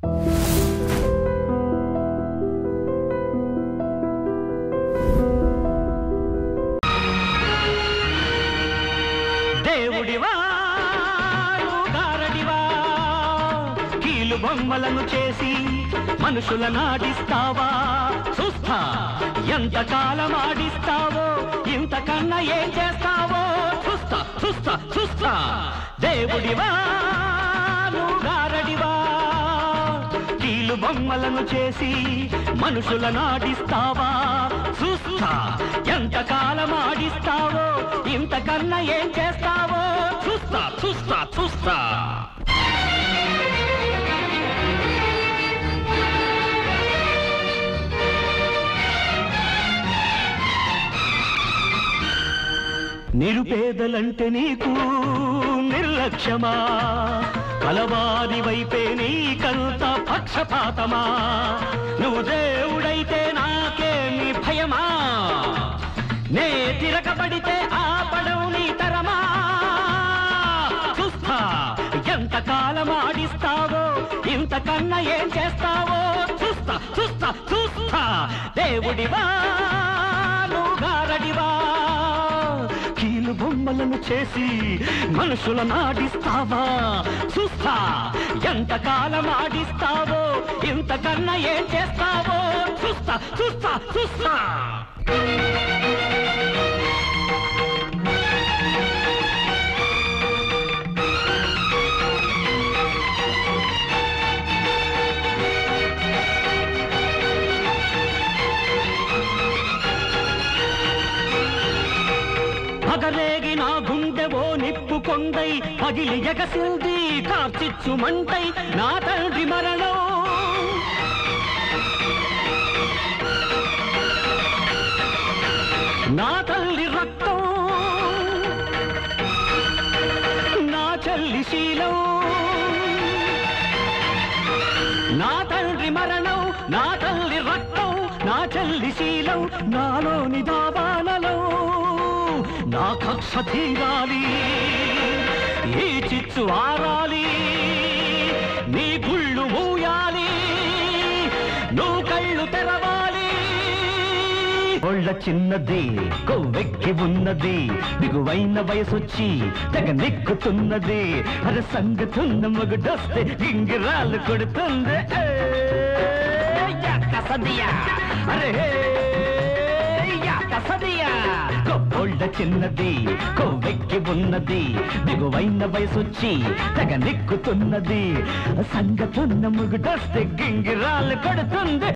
దేవుడివా గారడివా కీలు బొమ్మలను చేసి మనుషుల నాడిస్తావా చూస్తా ఎంత కాలం ఆడిస్తావో ఇంతకన్నా ఏం చేస్తావో చూస్తా చూస్తా చూస్తా దేవుడివా గారడివా కీలు బొమ్మలను చేసి మనుషుల నాడిస్తావా చూస్తా ఎంత కాలం ఆడిస్తావో ఇంతకన్నా ఏం చేస్తావో చూస్తా చూస్తా చూస్తా నిరుపేదలంటే నీకు నిర్లక్ష్యమా కలవారి వైపే నీకంత పక్షపాతమా నువ్వు దేవుడైతే నాకేమి భయమా నే తిరగబడితే ఆపడవు నీ తరమా చూస్తా ఎంత కాలం ఆడిస్తావో ఇంతకన్నా ఏం చేస్తావో చూస్తా చూస్తా చూస్తా దేవుడివా నువ్వు గారడివా కీలు బొమ్మలను చేసి మనుషుల నాడిస్తావా చూస్తా ఎంత కాలం ఆడిస్తావో ఇంతకన్నా ఏం చేస్తావో చూస్తా చూస్తా చూస్తా పగలేగి నా గుండె ఓ నిప్పు కొండై పగిలి ఎగసింది కార్చిచ్చు మంటై నా తండ్రి మరణం నా తల్లి రక్తం నా చెల్లి శీలం నా తండ్రి మరణం నా తల్లి రక్తం నా చెల్లి శీలం నాలోని దావానలో నా కక్ష తీరాలి ఈ చిచ్చు ఆరాలి నీ గుళ్ళు మూయాలి నువ్వు కళ్ళు తెరవాలి ఒళ్ళ చిన్నది కొవ్వెక్కి ఉన్నది దిగువైన వయసొచ్చి తెగ నెక్కుతున్నది అరే సంగతున్న మగుడొస్తే గింగిరాలు కొడుతుంది ఏ, యాక సదియా. అరే హే, యాక సదియా. కొవ్వొళ్ళ చిన్నది కొవ్వెక్కి ఉన్నది దిగువైన వయసొచ్చి తెగ నెక్కుతున్నది సంగతున్న మగుడొస్తే గింగిరాలు కొడుతుంది